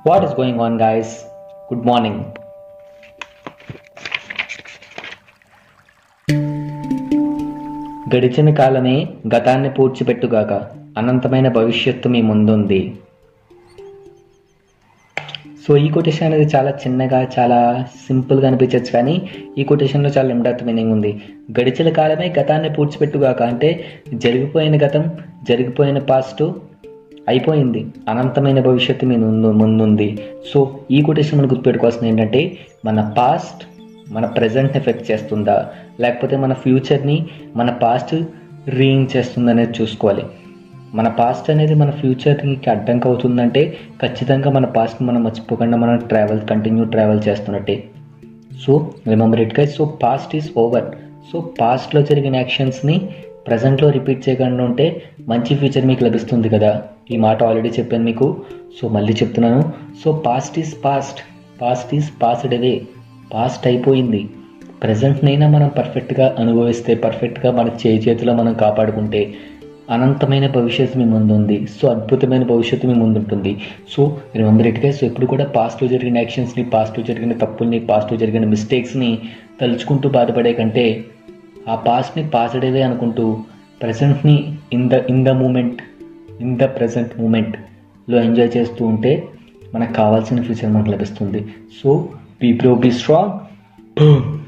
What is going on, guys? Good morning. గడిచిన కాలమే గతాన్ని పూడ్చిపెట్టుగాక అనంతమైన భవిష్యత్తు మీ ముందుంది సో ఈ కొటేషన్ అనేది చాలా చిన్నగా చాలా సింపుల్గా అనిపించవచ్చు కానీ ఈ కొటేషన్లో చాలా ఇమ్డాత్ మీనింగ్ ఉంది గడిచిన కాలమే గతాన్ని పూడ్చిపెట్టుగాక అంటే జరిగిపోయిన గతం జరిగిపోయిన పాస్ట్ అయిపోయింది అనంతమైన భవిష్యత్తు మీ ముందు ముందుంది సో ఈ కొటేషన్ మనం గుర్తుపెట్టుకోవాల్సింది ఏంటంటే మన పాస్ట్ మన ప్రజెంట్ ఎఫెక్ట్ చేస్తుందా లేకపోతే మన ఫ్యూచర్ని మన పాస్ట్ రీయింగ్ చేస్తుందా అనేది చూసుకోవాలి మన పాస్ట్ అనేది మన ఫ్యూచర్కి అడ్డంకి అవుతుందంటే ఖచ్చితంగా మన పాస్ట్ మనం మర్చిపోకుండా మనం ట్రావెల్ కంటిన్యూ ట్రావెల్ చేస్తున్నట్టే so remember it guys so past is over so పాస్ట్లో జరిగిన యాక్షన్స్ని ప్రజెంట్లో రిపీట్ చేయకుండా ఉంటే మంచి ఫ్యూచర్ మీకు లభిస్తుంది కదా ఈ మాట ఆల్రెడీ చెప్పాను మీకు సో మళ్ళీ చెప్తున్నాను so past is past past is passed అవే పాస్ట్ అయిపోయింది ప్రజెంట్నైనా మనం పర్ఫెక్ట్గా అనుభవిస్తే పర్ఫెక్ట్గా మన చేయి చేతిలో మనం కాపాడుకుంటే అనంతమైన భవిష్యత్తు మీ ముందు ఉంది సో అద్భుతమైన భవిష్యత్తు మీ ముందు ఉంటుంది so remember it guys so ఎప్పుడు కూడా పాస్ట్లో జరిగిన యాక్షన్స్ని పాస్ట్లో జరిగిన తప్పుల్ని పాస్ట్లో జరిగిన మిస్టేక్స్ని తలుచుకుంటూ బాధపడే కంటే ఆ పాస్ట్ని పాసడేవే అనుకుంటూ ప్రజెంట్ని in the in the moment in the present మూమెంట్లో ఎంజాయ్ చేస్తూ ఉంటే మనకు కావాల్సిన ఫ్యూచర్ మనకు లభిస్తుంది so be pro be strong